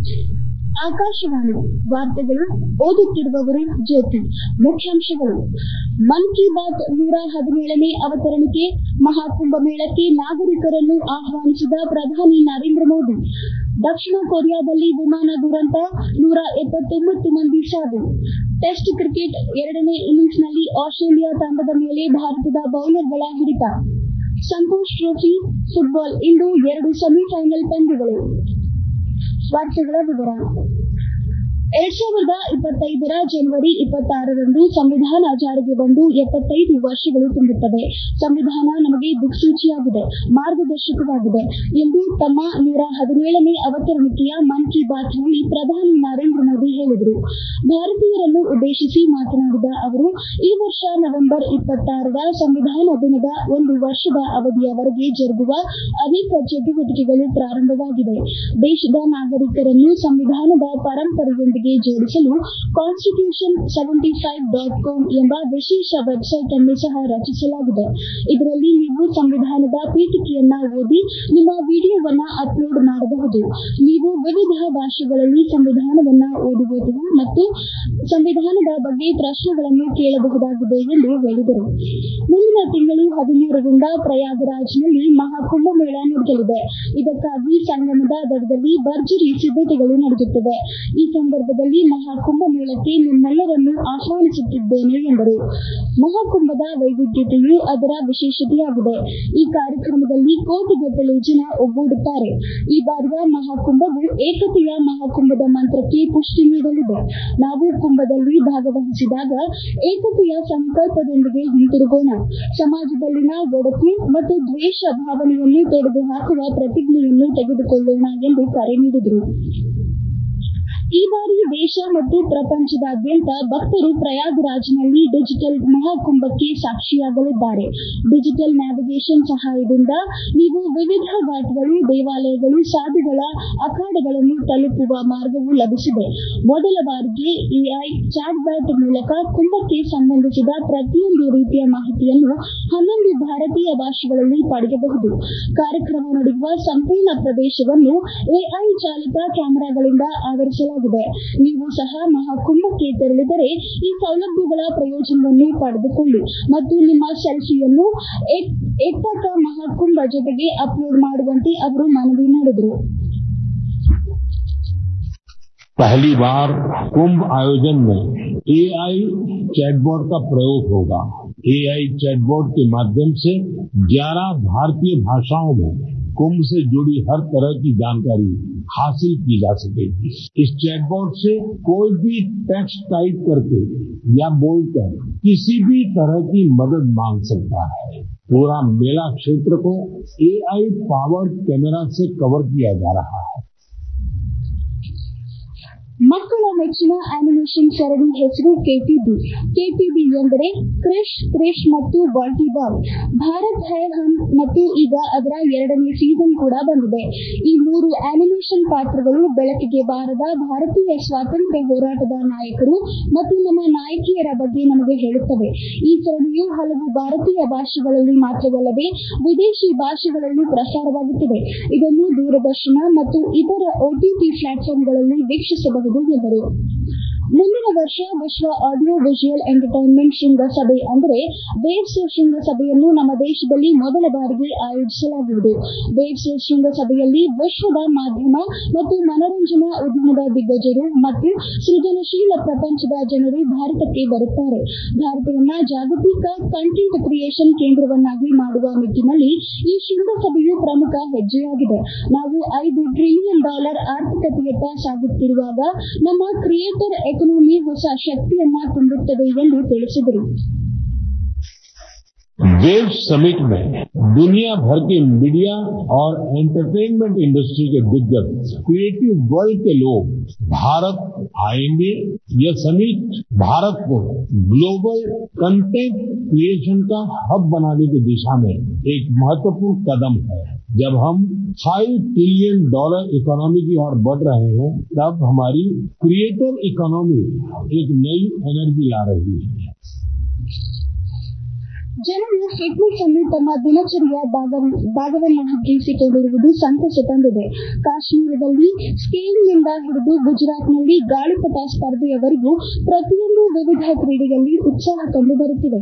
ಆಕಾಶವಾಣಿ ವಾರ್ತೆಗಳು ಓದುತ್ತಿರುವವರು ಜ್ಯೋತಿ ಮುಖ್ಯಾಂಶಗಳು ಮನ್ ಕಿ ಬಾತ್ ನೂರ ಹದಿನೇಳನೇ ಅವತರಣಿಕೆ ಮಹಾಕುಂಭ ಮೇಳಕ್ಕೆ ನಾಗರಿಕರನ್ನು ಆಹ್ವಾನಿಸಿದ ಪ್ರಧಾನಿ ನರೇಂದ್ರ ಮೋದಿ ದಕ್ಷಿಣ ಕೊರಿಯಾದಲ್ಲಿ ವಿಮಾನ ದುರಂತ ನೂರ ಎಪ್ಪತ್ತೊಂಬತ್ತು ಮಂದಿ ಸಾವು ಟೆಸ್ಟ್ ಕ್ರಿಕೆಟ್ ಎರಡನೇ ಇನ್ನಿಂಗ್ಸ್ನಲ್ಲಿ ಆಸ್ಟ್ರೇಲಿಯಾ ತಂಡದ ಮೇಲೆ ಭಾರತದ ಬೌಲರ್ಗಳ ಹಿಡಿತ ಸಂತೋಷ್ ಟ್ರೋಫಿ ಫುಟ್ಬಾಲ್ ಇಂದು ಎರಡು ಸೆಮಿಫೈನಲ್ ಪಂದ್ಯಗಳು ವಾರ್ತೆಗಳ ವಿವರ ಎರಡ್ ಸಾವಿರದ ಇಪ್ಪತ್ತೈದರ ಜನವರಿ ಇಪ್ಪತ್ತಾರರಂದು ಸಂವಿಧಾನ ಜಾರಿಗೆ ಬಂದು ಎಪ್ಪತ್ತೈದು ವರ್ಷಗಳು ತುಂಬುತ್ತವೆ ಸಂವಿಧಾನ ನಮಗೆ ದಿಕ್ಸೂಚಿಯಾಗಿದೆ ಮಾರ್ಗದರ್ಶಕವಾಗಿದೆ ಎಂದು ತಮ್ಮ ನೂರ ಹದಿನೇಳನೇ ಅವತರಣಿಕೆಯ ಮನ್ ಕಿ ಬಾತ್ನಲ್ಲಿ ಪ್ರಧಾನಿ ನರೇಂದ್ರ ಮೋದಿ ಹೇಳಿದರು ಭಾರತೀಯರನ್ನು ಉದ್ದೇಶಿಸಿ ಮಾತನಾಡಿದ ಅವರು ಈ ವರ್ಷ ನವೆಂಬರ್ ಇಪ್ಪತ್ತಾರರ ಸಂವಿಧಾನ ದಿನದ ಒಂದು ವರ್ಷದ ಅವಧಿಯವರೆಗೆ ಜರುಗುವ ಅನೇಕ ಚಟುವಟಿಕೆಗಳು ಪ್ರಾರಂಭವಾಗಿವೆ ದೇಶದ ನಾಗರಿಕರನ್ನು ಸಂವಿಧಾನದ ಪರಂಪರೆಯೊಂದಿಗೆ ಜೋಡಿಸಲು constitution seventy five dot com ಎಂಬ ವಿಶೇಷ ವೆಬ್ಸೈಟ್ ಅನ್ನು ಸಹ ರಚಿಸಲಾಗಿದೆ ಇದರಲ್ಲಿ ನೀವು ಸಂವಿಧಾನದ ಪೀಠಿಕೆಯನ್ನ ಓದಿ ನಿಮ್ಮ ವಿಡಿಯೋವನ್ನ ಅಪ್ಲೋಡ್ ಮಾಡಬಹುದು ನೀವು ವಿವಿಧ ಭಾಷೆಗಳಲ್ಲಿ ಸಂವಿಧಾನವನ್ನ ಓದಬಹುದು ಮತ್ತು ಸಂವಿಧಾನದ ಬಗ್ಗೆ ಪ್ರಶ್ನೆಗಳನ್ನು ಕೇಳಬಹುದಾಗಿದೆ ಎಂದು ಹೇಳಿದರು ಮುಂದಿನ ತಿಂಗಳು ಹದಿಮೂರರಿಂದ ಪ್ರಯಾಗರಾಜ್ನಲ್ಲಿ ಮಹಾಕುಂಭ ಮೇಳ ನಡೆಯಲಿದೆ ಇದಕ್ಕಾಗಿ ಸಂಗಮದ ದಡದಲ್ಲಿ ಭರ್ಜರಿ ಸಿದ್ಧತೆಗಳು ನಡೆಯುತ್ತಿವೆ ಈ ಸಂದರ್ಭದಲ್ಲಿ ಮಹಾಕುಂಭ ಮೇಳಕ್ಕೆ ನಿಮ್ಮೆಲ್ಲರನ್ನು ಆಹ್ವಾನಿಸುತ್ತಿದ್ದೇನೆ ಎಂದರು ಮಹಾಕುಂಭದ ವೈವಿಧ್ಯತೆಯು ಅದರ ವಿಶೇಷತೆಯಾಗಿದೆ ಈ ಕಾರ್ಯಕ್ರಮದಲ್ಲಿ ಕೋಟಿಗಟ್ಟಲೆ ಜನ ಒಗ್ಗೂಡುತ್ತಾರೆ ಈ ಬಾರಿಯ ಮಹಾಕುಂಭವು ಏಕತೆಯ ಮಹಾಕುಂಭದ ಮಂತ್ರಕ್ಕೆ ಪುಷ್ಟಿ ನೀಡಲಿದೆ ನಾವು ಕುಂಭದಲ್ಲಿ ಭಾಗವಹಿಸಿದಾಗ ಏಕತೆಯ ಸಂಕಲ್ಪದೊಂದಿಗೆ ಹಿಂತಿರುಗೋಣ ಸಮಾಜದಲ್ಲಿನ ಒಡಕು ಮತ್ತು ದ್ವೇಷ ಭಾವನೆಯನ್ನು ತೊಡೆದುಹಾಕುವ ಪ್ರತಿಜ್ಞೆಯನ್ನು ತೆಗೆದುಕೊಳ್ಳೋಣ ಎಂದು ಕರೆ ನೀಡಿದರು ಈ ಬಾರಿ ದೇಶ ಮತ್ತು ಪ್ರಪಂಚದಾದ್ಯಂತ ಭಕ್ತರು ಪ್ರಯಾಗ್ರಾಜ್ನಲ್ಲಿ ಡಿಜಿಟಲ್ ಮಹಾಕುಂಭಕ್ಕೆ ಸಾಕ್ಷಿಯಾಗಲಿದ್ದಾರೆ ಡಿಜಿಟಲ್ ನ್ಯಾವಿಗೇಷನ್ ಸಹಾಯದಿಂದ ನೀವು ವಿವಿಧ ಘಾಟ್ಗಳು ದೇವಾಲಯಗಳು ಸಾಧುಗಳ ಅಖಾಡಗಳನ್ನು ತಲುಪುವ ಮಾರ್ಗವು ಲಭಿಸಿದೆ ಮೊದಲ ಬಾರಿಗೆ ಎಐ ಚಾಟ್ಬ್ಯಾಟ್ ಮೂಲಕ ಕುಂಭಕ್ಕೆ ಸಂಬಂಧಿಸಿದ ಪ್ರತಿಯೊಂದು ರೀತಿಯ ಮಾಹಿತಿಯನ್ನು ಹನ್ನೊಂದು ಭಾರತೀಯ ಭಾಷೆಗಳಲ್ಲಿ ಪಡೆಯಬಹುದು ಕಾರ್ಯಕ್ರಮ ನಡೆಯುವ ಸಂಪೂರ್ಣ ಪ್ರದೇಶವನ್ನು ಎಐ ಚಾಲಿತ ಕ್ಯಾಮೆರಾಗಳಿಂದ ಆವರಿಸಲಾಗಿದೆ ನೀವು ಸಹ ಮಹಾಕುಂಭಕ್ಕೆ ತೆರಳಿದರೆ ಈ ಸೌಲಭ್ಯಗಳ ಪ್ರಯೋಜನವನ್ನು ಪಡೆದುಕೊಳ್ಳಿ ಮತ್ತು ನಿಮ್ಮ ಸೆಲ್ಫಿಯನ್ನು ಏಕಕ ಮಹಾಕುಂಭ ಜೊತೆಗೆ ಅಪ್ಲೋಡ್ ಮಾಡುವಂತೆ ಅವರು ಮನವಿ ಮಾಡಿದರು पहली बार कुंभ आयोजन में एआई चैटबॉट का प्रयोग होगा एआई चैटबॉट के माध्यम से 11 भारतीय भाषाओं में कुंभ से जुड़ी हर तरह की जानकारी हासिल की जा सकेगी इस चैटबॉट से कोई भी टेक्स्ट टाइप करके या बोलकर किसी भी तरह की मदद मांग सकता है पूरा मेला क्षेत्र को एआई पावर्ड कैमरा से कवर किया जा रहा है ಮಕ್ಕಳ ಮೆಚ್ಚಿನ ಆನಿಮೇಷನ್ ಸರಣಿ ಹೆಸರು ಕೆಟಿಬಿ ಕೆಟಿಬಿ ಎಂದರೆ ಕ್ರಿಶ್ ಕ್ರಿಶ್ ಮತ್ತು ಬಾಲ್ಟಿಬಾಲ್ ಭಾರತ್ ಹೈ ಹಮ್ ಮತ್ತು ಈಗ ಅದರ ಎರಡನೇ ಸೀಸನ್ ಕೂಡ ಬಂದಿದೆ ಈ ಮೂರು ಆನಿಮೇಷನ್ ಪಾತ್ರಗಳು ಬೆಳಕಿಗೆ ಬಾರದ ಭಾರತೀಯ ಸ್ವಾತಂತ್ರ್ಯ ಹೋರಾಟದ ನಾಯಕರು ಮತ್ತು ನಮ್ಮ ನಾಯಕಿಯರ ಬಗ್ಗೆ ನಮಗೆ ಹೇಳುತ್ತವೆ ಈ ಸರಣಿಯು ಹಲವು ಭಾರತೀಯ ಭಾಷೆಗಳಲ್ಲಿ ಮಾತ್ರವಲ್ಲದೆ ವಿದೇಶಿ ಭಾಷೆಗಳಲ್ಲೂ ಪ್ರಸಾರವಾಗುತ್ತಿದೆ ಇದನ್ನು ದೂರದರ್ಶನ ಮತ್ತು ಇತರ ಒಟಿಟಿ ಪ್ಲಾಟ್ಫಾರ್ಮ್ಗಳಲ್ಲಿ ವೀಕ್ಷಿಸಬಹುದು ಎಂದರು ಮುಂದಿನ ವರ್ಷ ವಿಶ್ವ ಆಡಿಯೋ ವಿಜುವಲ್ ಎಂಟರ್ಟೈನ್ಮೆಂಟ್ ಶೃಂಗಸಭೆ ಅಂದರೆ ವೇವ್ಸ್ ಶೃಂಗಸಭೆಯನ್ನು ನಮ್ಮ ದೇಶದಲ್ಲಿ ಮೊದಲ ಬಾರಿಗೆ ಆಯೋಜಿಸಲಾಗುವುದು ವೇವ್ಸ್ ಶೃಂಗಸಭೆಯಲ್ಲಿ ವಿಶ್ವದ ಮಾಧ್ಯಮ ಮತ್ತು ಮನರಂಜನಾ ಉದ್ಯಮದ ದಿಗ್ಗಜರು ಮತ್ತು ಸೃಜನಶೀಲ ಪ್ರಪಂಚದ ಜನರು ಭಾರತಕ್ಕೆ ಬರುತ್ತಾರೆ ಭಾರತವನ್ನ ಜಾಗತಿಕ ಕಂಟೆಂಟ್ ಕ್ರಿಯೇಷನ್ ಕೇಂದ್ರವನ್ನಾಗಿ ಮಾಡುವ ನಿಟ್ಟಿನಲ್ಲಿ ಈ ಶೃಂಗಸಭೆಯು ಪ್ರಮುಖ ಹೆಜ್ಜೆಯಾಗಿದೆ ನಾವು ಐದು ಟ್ರಿಲಿಯನ್ ಡಾಲರ್ ಆರ್ಥಿಕತೆಯತ್ತ ಸಾಗುತ್ತಿರುವಾಗ ನಮ್ಮ ಕ್ರಿಯೇಟರ್ ಎಕಾನಮಿ ಹೊಸ ಶಕ್ತಿಯನ್ನ ತುಂಬುತ್ತದೆ ಎಂದು ತಿಳಿಸಿದರು वेव समिट में दुनिया भर के मीडिया और एंटरटेनमेंट इंडस्ट्री के दिग्गज क्रिएटिव वर्ल्ड के लोग भारत आएंगे यह समिट भारत को ग्लोबल कंटेंट क्रिएशन का हब बनाने की दिशा में एक महत्वपूर्ण कदम है जब हम फाइव ट्रिलियन डॉलर इकोनॉमी की ओर बढ़ रहे हैं तब हमारी क्रिएटर इकोनॉमी एक नई एनर्जी ला रही है ಜನರು ಫಿಟ್ನೆಸ್ ಅನ್ನು ತಮ್ಮ ದಿನಚರಿಯ ಭಾಗವನ್ನಾಗಿಸಿಕೊಂಡಿರುವುದು ಸಂತಸ ತಂದಿದೆ ಕಾಶ್ಮೀರದಲ್ಲಿ ಸ್ಕೀಯಿಂಗ್ನಿಂದ ಹಿಡಿದು ಗುಜರಾತ್ನಲ್ಲಿ ಗಾಳಿಪಟ ಸ್ಪರ್ಧೆಯವರೆಗೂ ಪ್ರತಿಯೊಂದು ವಿವಿಧ ಕ್ರೀಡೆಯಲ್ಲಿ ಉತ್ಸಾಹ ಕಂಡುಬರುತ್ತಿದೆ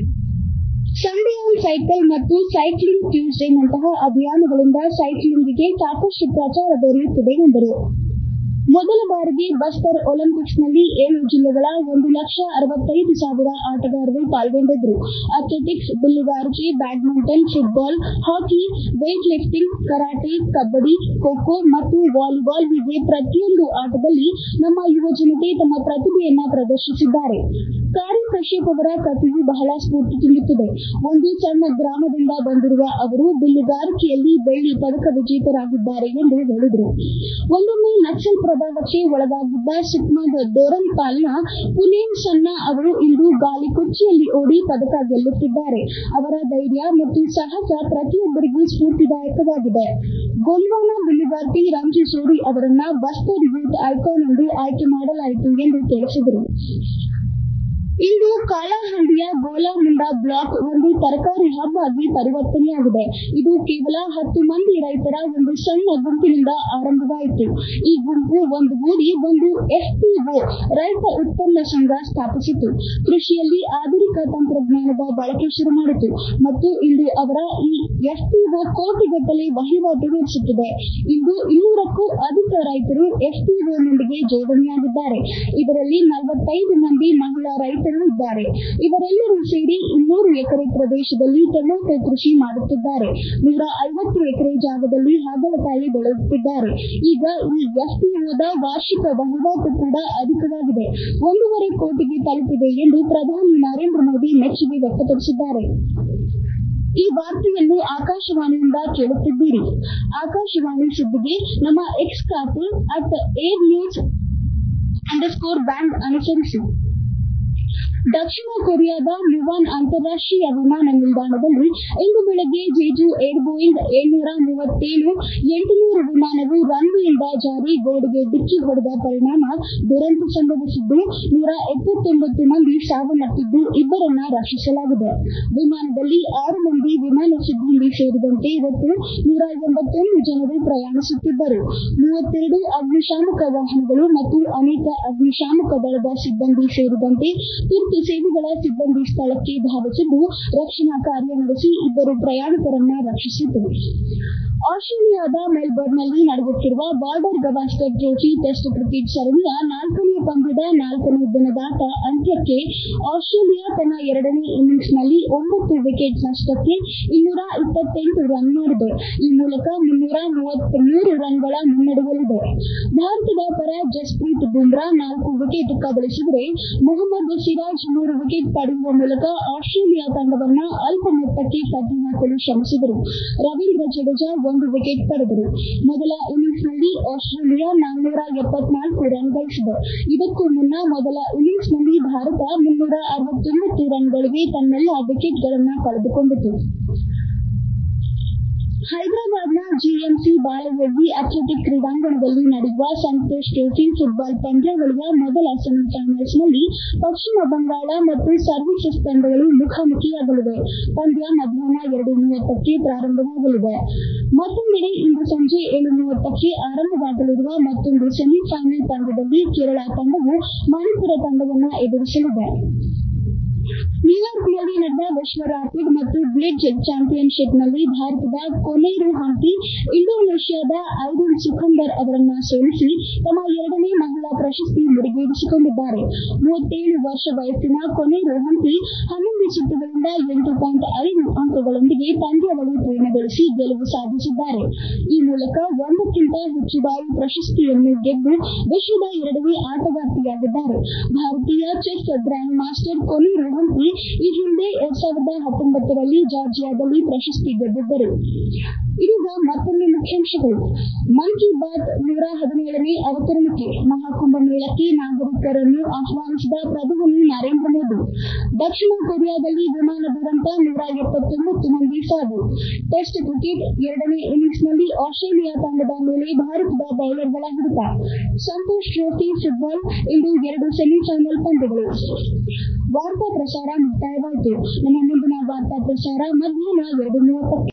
ಸಂಡೇ ಆನ್ ಸೈಕಲ್ ಮತ್ತು ಸೈಕ್ಲಿಂಗ್ ಟ್ಯೂಸ್ಡೇನಂತಹ ಅಭಿಯಾನಗಳಿಂದ ಸೈಕ್ಲಿಂಗ್ಗೆ ಸಾಕಷ್ಟು ಪ್ರಚಾರ ದೊರೆಯುತ್ತಿದೆ ಎಂದರು ಮೊದಲ ಬಾರಿಗೆ ಬಸ್ತರ್ ಒಲಿಂಪಿಕ್ಸ್ನಲ್ಲಿ ಏಳು ಜಿಲ್ಲೆಗಳ ಒಂದು ಲಕ್ಷ ಅರವತ್ತೈದು ಸಾವಿರ ಆಟಗಾರರು ಪಾಲ್ಗೊಂಡಿದ್ದರು ಅಥ್ಲೆಟಿಕ್ಸ್ ಬಿಲ್ಲುಗಾರಿಕೆ badminton football hockey weight lifting karate kabaddi kho kho ಮತ್ತು ವಾಲಿಬಾಲ್ ಹೀಗೆ ಪ್ರತಿಯೊಂದು ಆಟದಲ್ಲಿ ನಮ್ಮ ಯುವಜನತೆ ತಮ್ಮ ಪ್ರತಿಭೆಯನ್ನ ಪ್ರದರ್ಶಿಸಿದ್ದಾರೆ ಕಾರಿ ಕಶ್ಯಪ್ ಅವರ ಕಥೆಯು ಬಹಳ ಸ್ಫೂರ್ತಿ ತುಂಬುತ್ತದೆ ಒಂದು ಸಣ್ಣ ಗ್ರಾಮದಿಂದ ಬಂದಿರುವ ಅವರು ಬಿಲ್ಲುಗಾರಿಕೆಯಲ್ಲಿ ಬೆಳ್ಳಿ ಪದಕ ವಿಜೇತರಾಗಿದ್ದಾರೆ ಎಂದು ಹೇಳಿದರು ಒಂದೊಮ್ಮೆ ನಕ್ಸಲ್ ಪ್ರಭಾವಕ್ಕೆ ಒಳಗಾಗಿದ್ದ ಸುಕ್ಮಾದ ದೋರನ್ಪಾಲ್ನ ಪುನೇನ್ ಸನ್ನಾ ಅವರು ಇಂದು ಗಾಲಿ ಕುರ್ಚಿಯಲ್ಲಿ ಓಡಿ ಪದಕ ಗೆಲ್ಲುತ್ತಿದ್ದಾರೆ ಅವರ ಧೈರ್ಯ ಮತ್ತು ಸಾಹಸ ಪ್ರತಿಯೊಬ್ಬರಿಗೂ ಸ್ಫೂರ್ತಿದಾಯಕವಾಗಿದೆ ಗೊಂಡ್ವಾನ ಬಿಲ್ಲುಗಾರ್ತಿ ರಂಜು ಸೋಡಿ ಅವರನ್ನ ಬಸ್ತರ್ ಯೂತ್ ಐಕಾನ್ ಎಂದು ಆಯ್ಕೆ ಮಾಡಲಾಯಿತು ಎಂದು ತಿಳಿಸಿದರು ಇಂದು ಕಾಳಹಂಡಿಯ ಗೋಲಾಮುಂಡಾ ಬ್ಲಾಕ್ ಒಂದು ತರಕಾರಿ ಹಬ್ ಆಗಿ ಪರಿವರ್ತನೆಯಾಗಿದೆ ಇದು ಕೇವಲ ಹತ್ತು ಮಂದಿ ರೈತರ ಒಂದು ಸಣ್ಣ ಗುಂಪಿನಿಂದ ಆರಂಭವಾಯಿತು ಈ ಗುಂಪು ಒಂದು ಗೂಡಿ ಒಂದು ಎಫ್ಪಿಒ ರೈತ ಉತ್ಪನ್ನ ಸಂಘ ಸ್ಥಾಪಿಸಿತು ಕೃಷಿಯಲ್ಲಿ ಆಧುನಿಕ ತಂತ್ರಜ್ಞಾನದ ಬಳಕೆ ಶುರು ಮಾಡಿತು ಮತ್ತು ಇಂದು ಅವರ ಈ ಎಫ್ಪಿಒ ಕೋಟಿಗಟ್ಟಲೆ ವಹಿವಾಟು ನಡೆಸುತ್ತಿದೆ ಇಂದು ಇನ್ನೂರಕ್ಕೂ ಅಧಿಕ ರೈತರು ಎಫ್ಪಿಒನೊಂದಿಗೆ ಜೋಡಣೆಯಾಗಿದ್ದಾರೆ ಇದರಲ್ಲಿ ನಲವತ್ತೈದು ಮಂದಿ ಮಹಿಳಾ ರೈತರು ಇದ್ದಾರೆ ಇವರೆಲ್ಲರೂ ಸೇರಿ ಇನ್ನೂರು ಎಕರೆ ಪ್ರದೇಶದಲ್ಲಿ ಟೊಮೆಟೊ ಕೃಷಿ ಮಾಡುತ್ತಿದ್ದಾರೆ ನೂರ ಐವತ್ತು ಎಕರೆ ಜಾಗದಲ್ಲಿ ಹಾಗಲಕಾಯಿ ಬೆಳೆಯುತ್ತಿದ್ದಾರೆ ಈಗ ಈ ಎಫ್ಪಿಒದ ವಾರ್ಷಿಕ ವಹಿವಾಟು ಕೂಡ ಅಧಿಕವಾಗಿದೆ ಒಂದೂವರೆ ಕೋಟಿಗೆ ತಲುಪಿದೆ ಎಂದು ಪ್ರಧಾನಿ ನರೇಂದ್ರ ಮೋದಿ ಮೆಚ್ಚುಗೆ ವ್ಯಕ್ತಪಡಿಸಿದ್ದಾರೆ ಈ ವಾರ್ತೆಯನ್ನು ಆಕಾಶವಾಣಿಯಿಂದ ಕೇಳುತ್ತಿದ್ದೀರಿ ಆಕಾಶವಾಣಿ ಸುದ್ದಿಗೆ ನಮ್ಮ ಎಕ್ಸ್ ಖಾತೆ at air news underscore band ಅನುಸರಿಸಿ ದಕ್ಷಿಣ ಕೊರಿಯಾದ ಮುವಾನ್ ಅಂತಾರಾಷ್ಟೀಯ ವಿಮಾನ ನಿಲ್ದಾಣದಲ್ಲಿ ಇಂದು ಬೆಳಗ್ಗೆ ಜೇಜು ಏರ್ ಬೋಯಿಂಗ್ ಏಳ್ನೂರ ಮೂವತ್ತೇಳು ಎಂಟುನೂರು ವಿಮಾನವು ರನ್ವೇಯಿಂದ ಜಾರಿ ಗೋಡೆಗೆ ಡಿಕ್ಕಿ ಹೊಡೆದ ಪರಿಣಾಮ ದುರಂತ ಸಂಭವಿಸಿದ್ದು ನೂರ ಎಪ್ಪತ್ತೊಂಬತ್ತು ಮಂದಿ ಸಾವನ್ನಪ್ಪಿದ್ದು ಇಬ್ಬರನ್ನ ರಕ್ಷಿಸಲಾಗಿದೆ ವಿಮಾನದಲ್ಲಿ ಆರು ಮಂದಿ ವಿಮಾನ ಸಿಬ್ಬಂದಿ ಸೇರಿದಂತೆ ಒಟ್ಟು ನೂರ ಎಂಬತ್ತೊಂದು ಜನರು ಪ್ರಯಾಣಿಸುತ್ತಿದ್ದರು ಮೂವತ್ತೆರಡು ಅಗ್ನಿಶಾಮಕ ವಾಹನಗಳು ಮತ್ತು ಅನೇಕ ಅಗ್ನಿಶಾಮಕ ದಳದ ಸಿಬ್ಬಂದಿ ಸೇರಿದಂತೆ ತುರ್ತು ಸೇವೆಗಳ ಸಿಬ್ಬಂದಿ ಸ್ಥಳಕ್ಕೆ ಧಾವಿಸಿದ್ದು ರಕ್ಷಣಾ ಕಾರ್ಯ ನಡೆಸಿ ಇಬ್ಬರು ಪ್ರಯಾಣಿಕರನ್ನ ರಕ್ಷಿಸಿತು ಆಸ್ಟ್ರೇಲಿಯಾದ ಮೆಲ್ಬರ್ನ್ನಲ್ಲಿ ನಡೆಯುತ್ತಿರುವ Border Gavaskar trophy test cricket ಸರಣಿಯ ನಾಲ್ಕನೇ ಪಂದ್ಯದ ನಾಲ್ಕನೇ ದಿನದಾಟ ಅಂತ್ಯಕ್ಕೆ ಆಸ್ಟ್ರೇಲಿಯಾ ತನ್ನ ಎರಡನೇ ಇನ್ನಿಂಗ್ಸ್ನಲ್ಲಿ ಒಂಬತ್ತು ವಿಕೆಟ್ ನಷ್ಟಕ್ಕೆ ಇನ್ನೂರ ಇಪ್ಪತ್ತೆಂಟು ರನ್ ಮಾಡಿದೆ ಈ ಮೂಲಕ ಮುನ್ನೂರ ಮೂವತ್ಮೂರು ರನ್ಗಳ ಮುನ್ನಡೆಯಲ್ಲಿದೆ ಭಾರತದ ಪರ ಜಸ್ಪ್ರೀತ್ ಬುಮ್ರಾ ನಾಲ್ಕು ವಿಕೆಟ್ ಕಬಳಿಸಿದರೆ ಮೊಹಮ್ಮದ್ ಸಿರಾಜ್ ಮೂರು ವಿಕೆಟ್ ಪಡೆಯುವ ಮೂಲಕ ಆಸ್ಟ್ರೇಲಿಯಾ ತಂಡವನ್ನ ಅಲ್ಪ ಮೊತ್ತಕ್ಕೆ ಕಟ್ಟಿ ಹಾಕಲು ಶ್ರಮಿಸಿದರು ರವೀಂದ್ರ ಜಡೇಜಾ ಒಂದು ವಿಕೆಟ್ ಪಡೆದರು ಮೊದಲ ಇನ್ನಿಂಗ್ಸ್ನಲ್ಲಿ ಆಸ್ಟ್ರೇಲಿಯಾ ನಾನ್ನೂರ ಎಪ್ಪತ್ನಾಲ್ಕು ರನ್ ಗಳಿಸಿದೆ ಇದಕ್ಕೂ ಮುನ್ನ ಮೊದಲ ಇನ್ನಿಂಗ್ಸ್ನಲ್ಲಿ ಭಾರತ ಮುನ್ನೂರ ಅರವತ್ತೊಂಬತ್ತು ರನ್ಗಳಿಗೆ ತನ್ನೆಲ್ಲ ವಿಕೆಟ್ಗಳನ್ನ ಕಳೆದುಕೊಂಡಿತು ಹೈದರಾಬಾದ್ನ ಜಿಎಂಸಿ ಬಾಲಯೋಗಿ ಅಥ್ಲೆಟಿಕ್ ಕ್ರೀಡಾಂಗಣದಲ್ಲಿ ನಡೆಯುವ ಸಂತೋಷ್ ಟ್ರೋಫಿ ಫುಟ್ಬಾಲ್ ಪಂದ್ಯಾವಳಿಯ ಮೊದಲ ಸೆಮಿಫೈನಲ್ಸ್ನಲ್ಲಿ ಪಶ್ಚಿಮ ಬಂಗಾಳ ಮತ್ತು ಸರ್ವೀಸಸ್ ತಂಡಗಳು ಮುಖಾಮುಖಿಯಾಗಲಿವೆ ಪಂದ್ಯ ಮಧ್ಯಾಹ್ನ ಎರಡು ಮೂವತ್ತಕ್ಕೆ ಪ್ರಾರಂಭವಾಗಲಿದೆ ಮತ್ತೊಂದೆಡೆ ಇಂದು ಸಂಜೆ ಏಳು ಮೂವತ್ತಕ್ಕೆ ಆರಂಭವಾಗಲಿರುವ ಮತ್ತೊಂದು ಸೆಮಿಫೈನಲ್ ಪಂದ್ಯದಲ್ಲಿ ಕೇರಳ ತಂಡವು ಮಣಿಪುರ ತಂಡವನ್ನು ಎದುರಿಸಲಿದೆ ನ್ಯೂಯಾರ್ಕ್ನಲ್ಲಿ ನಡೆದ ವಿಶ್ವ ರ್ಯಾಪಿಡ್ ಮತ್ತು ಬ್ಲಿಡ್ಜ್ ಚಾಂಪಿಯನ್ಶಿಪ್ನಲ್ಲಿ ಭಾರತದ ಕೊನೇರು ಹಂಪಿ ಇಂಡೋನೇಷ್ಯಾದ ಐರಿನ್ ಸುಖಂದರ್ ಅವರನ್ನ ಸೋಲಿಸಿ ತಮ್ಮ ಎರಡನೇ ಮಹಿಳಾ ಪ್ರಶಸ್ತಿ ಮುಡಿಗೇರಿಸಿಕೊಂಡಿದ್ದಾರೆ ಮೂವತ್ತೇಳು ವರ್ಷ ವಯಸ್ಸಿನ ಕೊನೇರು ಹಂಪಿ ಹನ್ನೊಂದು ಸುತ್ತುಗಳಿಂದ ಎಂಟು ಪಾಯಿಂಟ್ ಐದು ಅಂಕಗಳೊಂದಿಗೆ ಪಂದ್ಯಾವಳಿ ಪೂರ್ಣಗೊಳಿಸಿ ಗೆಲುವು ಸಾಧಿಸಿದ್ದಾರೆ ಈ ಮೂಲಕ ಒಂದಕ್ಕಿಂತ ಹೆಚ್ಚು ಬಾರಿ ಪ್ರಶಸ್ತಿಯನ್ನು ಗೆದ್ದು ವಿಶ್ವದ ಎರಡನೇ ಆಟಗಾರ್ತಿಯಾಗಿದ್ದಾರೆ ಭಾರತೀಯ chess grandmaster Koneru Humpy ಈ ಹಿಂದೆ ಎರಡ್ ಸಾವಿರದ ಹತ್ತೊಂಬತ್ತರಲ್ಲಿ ಜಾರ್ಜಿಯಾದಲ್ಲಿ ಪ್ರಶಸ್ತಿ ಗೆದ್ದಿದ್ದರು ಇದೀಗ ಮತ್ತೊಮ್ಮೆ ಮುಖ್ಯಾಂಶಗಳು ಮನ್ ಕಿ ಬಾತ್ ನೂರ ಹದಿನೇಳನೇ ಅವತರಣಕ್ಕೆ ಮಹಾಕುಂಭ ಮೇಳಕ್ಕೆ ನಾಗರಿಕರನ್ನು ಆಹ್ವಾನಿಸಿದ ಪ್ರಧಾನಿ ನರೇಂದ್ರ ಮೋದಿ ದಕ್ಷಿಣ ಕೊರಿಯಾದಲ್ಲಿ ವಿಮಾನ ದುರಂತ ನೂರ ಎಪ್ಪತ್ತೊಂಬತ್ತು ಮಂದಿ ಸಾವು ಟೆಸ್ಟ್ ಕ್ರಿಕೆಟ್ ಎರಡನೇ ಇನ್ನಿಂಗ್ಸ್ನಲ್ಲಿ ಆಸ್ಟ್ರೇಲಿಯಾ ತಂಡದ ಮೇಲೆ ಭಾರತದ ಬೌಲರ್ಗಳ ಹಿಡಿತ ಸಂತೋಷ್ ಟ್ರೋಫಿ ಫುಟ್ಬಾಲ್ ಇಂದು ಎರಡು ಸೆಮಿಫೈನಲ್ ಪಂದ್ಯಗಳು ವಾರ್ತಾ ಪ್ರಸಾರ ಮುಕ್ತಾಯವಾಯಿತು ನಮ್ಮ ಮುಂದಿನ ವಾರ್ತಾ ಪ್ರಸಾರ ಮಧ್ಯಾಹ್ನ ಎರಡು ಮೂವತ್ತಕ್ಕೆ